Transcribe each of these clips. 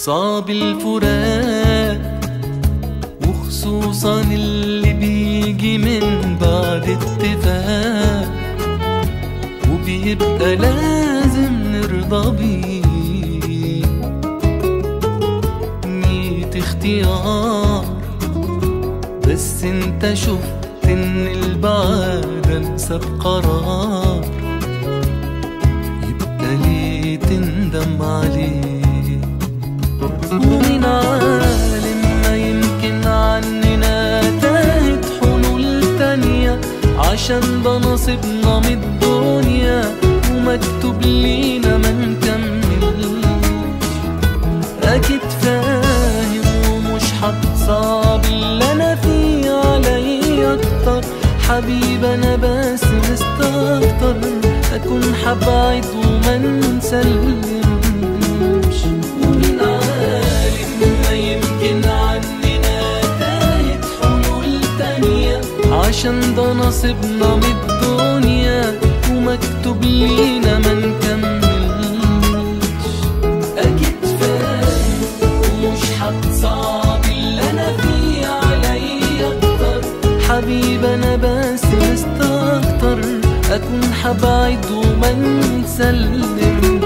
صعب الفراق وخصوصا اللي بيجي من بعد اتفاق وبيبقى لازم نرضى بيه ميت اختيار بس انت شفت ان البعاد انسب قرار يبقى ليه تندم عليه ومين عالم ما يمكن عننا تاهت حلول تانية عشان ده نصيبنا من الدنيا ومكتوب لينا ما نكملش أكيد فاهم ومش هتصعب اللي أنا فيه عليا أكتر حبيب أنا بس مستكتر أكون حبعد وما نسلمش ومين عالم ما يمكن عننا تاهت حلول تانية عشان ده نصيبنا من الدنيا ومكتوب لينا ما نكملش أكيد فاهم ومش هتصعب اللي أنا فيه عليا أكتر حبيب أنا بس مستكتر أكون حبعد وما نسلمش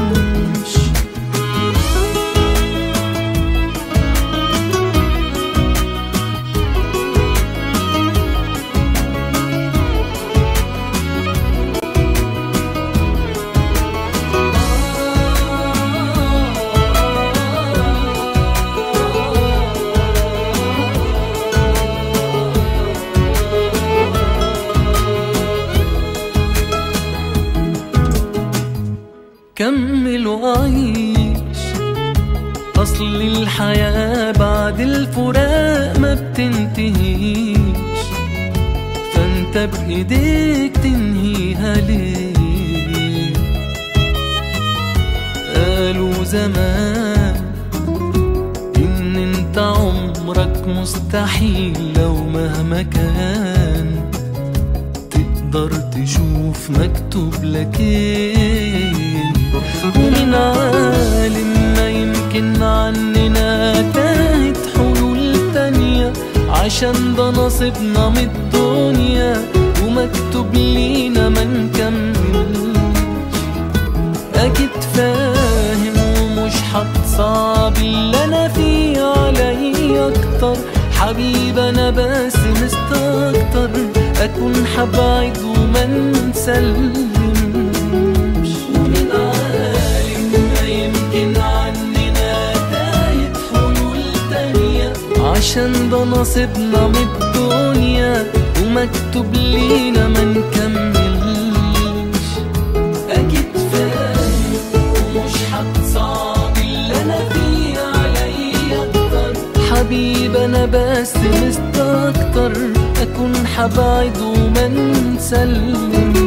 كمل وعيش أصل الحياة بعد الفراق ما بتنتهيش فانت بإيديك تنهيها ليه قالوا زمان إن انت عمرك مستحيل لو مهما كان تقدر تشوف مكتوب لك ايه ومين عالم ما يمكن عننا تاهت حلول تانية عشان ده نصيبنا من الدنيا ومكتوب لينا ما نكملش أكيد فاهم ومش هتصعب اللي أنا فيه عليا أكتر حبيب أنا بس مستكتر أكون حبعد وما نسلمش ومين عالم ما يمكن عننا تاهت حلول تانية عشان ده نصيبنا من الدنيا ومكتوب لينا ما نكملش أكيد فاهم ومش هتصعب اللي أنا فيه عليا أكتر حبيب أنا بس مستكتر أكون حبعد وما نسلمش